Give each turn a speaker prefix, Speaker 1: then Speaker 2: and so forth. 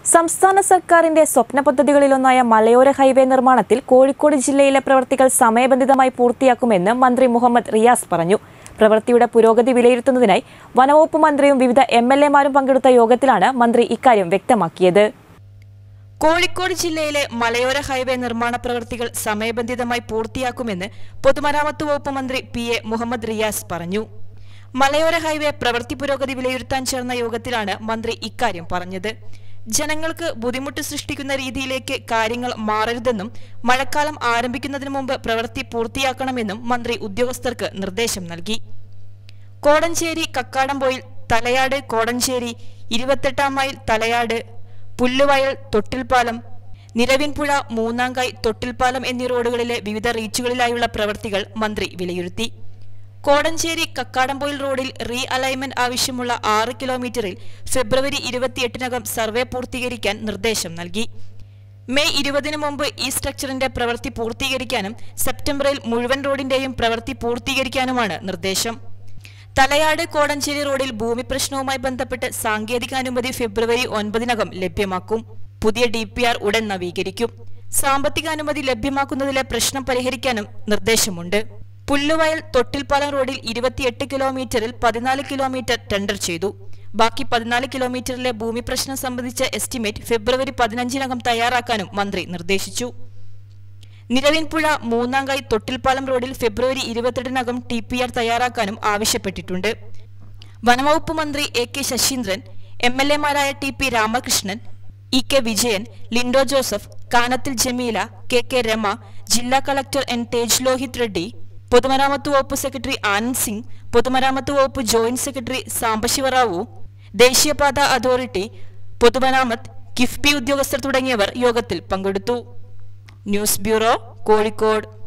Speaker 1: സംസ്ഥാന സർക്കാരിന്റെ സ്വപ്ന പദ്ധതികളിലൊന്നായ മലയോര ഹൈവേ നിർമ്മാണത്തിൽ കോഴിക്കോട് ജില്ലയിലെ പ്രവൃത്തികൾ സമയബന്ധിതമായി പൂർത്തിയാക്കുമെന്ന് മന്ത്രി മുഹമ്മദ് റിയാസ് പറഞ്ഞു പ്രവൃത്തിയുടെ പുരോഗതി വിലയിരുത്തുന്നതിനായി വനവകുപ്പ് മന്ത്രിയും വിവിധ എം എൽ എമാരും പങ്കെടുത്ത യോഗത്തിലാണ് മന്ത്രി ഇക്കാര്യം വ്യക്തമാക്കിയത് കോഴിക്കോട് ജില്ലയിലെ മലയോര ഹൈവേ നിർമ്മാണ പ്രവൃത്തികൾ സമയബന്ധിതമായി പൂർത്തിയാക്കുമെന്ന് പൊതുമരാമത്ത് വകുപ്പ് മന്ത്രി പി എ മുഹമ്മദ് റിയാസ് പറഞ്ഞു മലയോര ഹൈവേ പ്രവൃത്തി പുരോഗതി വിലയിരുത്താൻ ചേർന്ന യോഗത്തിലാണ് മന്ത്രി ഇക്കാര്യം പറഞ്ഞത് ജനങ്ങൾക്ക് ബുദ്ധിമുട്ട് സൃഷ്ടിക്കുന്ന രീതിയിലേക്ക് കാര്യങ്ങൾ മാറരുതെന്നും മഴക്കാലം ആരംഭിക്കുന്നതിന് മുമ്പ് പ്രവൃത്തി പൂർത്തിയാക്കണമെന്നും മന്ത്രി ഉദ്യോഗസ്ഥർക്ക് നിർദ്ദേശം നൽകി കോടഞ്ചേരി കക്കാടംപോയിൽ തലയാട് കോടഞ്ചേരി ഇരുപത്തെട്ടാം മൈൽ തലയാട് പുല്ലുവയൽ തൊട്ടിൽപ്പാലം നിരവിൻപുഴ മൂന്നാങ്കായ് തൊട്ടിൽപ്പാലം എന്നീ റോഡുകളിലെ വിവിധ റീച്ചുകളിലായുള്ള പ്രവൃത്തികൾ മന്ത്രി വിലയിരുത്തി കോടഞ്ചേരി കക്കാടംപോയിൽ റോഡിൽ റീ അലൈൻമെന്റ് ആവശ്യമുള്ള ആറ് കിലോമീറ്ററിൽ ഫെബ്രുവരി ഇരുപത്തിയെട്ടിനകം സർവേ പൂർത്തീകരിക്കാൻ നിർദ്ദേശം നൽകി മെയ് ഇരുപതിനു മുമ്പ് ഈ സ്ട്രക്ചറിന്റെ പ്രവൃത്തി പൂർത്തീകരിക്കാനും സെപ്റ്റംബറിൽ മുഴുവൻ റോഡിന്റെയും പ്രവൃത്തി പൂർത്തീകരിക്കാനുമാണ് നിർദ്ദേശം തലയാട് കോടഞ്ചേരി റോഡിൽ ഭൂമി പ്രശ്നവുമായി ബന്ധപ്പെട്ട് സാങ്കേതികാനുമതി ഫെബ്രുവരി ഒൻപതിനകം ലഭ്യമാക്കും പുതിയ ഡി പി ആർ ഉടൻ നവീകരിക്കും സാമ്പത്തികാനുമതി ലഭ്യമാക്കുന്നതിലെ പ്രശ്നം പരിഹരിക്കാനും നിർദ്ദേശമുണ്ട് പുല്ലുവയൽ തൊട്ടിൽപ്പാലം റോഡിൽ ഇരുപത്തിയെട്ട് കിലോമീറ്ററിൽ പതിനാല് കിലോമീറ്റർ ടെൻഡർ ചെയ്തു ബാക്കി പതിനാല് കിലോമീറ്ററിലെ ഭൂമി പ്രശ്നം സംബന്ധിച്ച എസ്റ്റിമേറ്റ് ഫെബ്രുവരി പതിനഞ്ചിനകം തയ്യാറാക്കാനും മന്ത്രി നിർദ്ദേശിച്ചു നിലവിൻപുഴ മൂന്നാംകായ് തൊട്ടിൽപ്പാലം റോഡിൽ ഫെബ്രുവരി ഇരുപത്തെട്ടിനകം ടി പി ആർ തയ്യാറാക്കാനും ആവശ്യപ്പെട്ടിട്ടുണ്ട് വനംവകുപ്പ് മന്ത്രി A K Saseendran M L എമാരായ T P Ramakrishnan E K Vijayan Lindo Joseph Kanathil Jameela K K Rema ജില്ലാ കളക്ടർ എൻ തേജ് ലോഹിത് റെഡ്ഡി പൊതുമരാമത്ത് വകുപ്പ് സെക്രട്ടറി ആനന്ദ് സിംഗ് പൊതുമരാമത്ത് വകുപ്പ് ജോയിന്റ് സെക്രട്ടറി സാംബശിവറാവു ദേശീയപാത അതോറിറ്റി പൊതുമരാമത്ത് കിഫ്ബി ഉദ്യോഗസ്ഥർ തുടങ്ങിയവർ യോഗത്തിൽ പങ്കെടുത്തു ന്യൂസ് ബ്യൂറോ കോഴിക്കോട്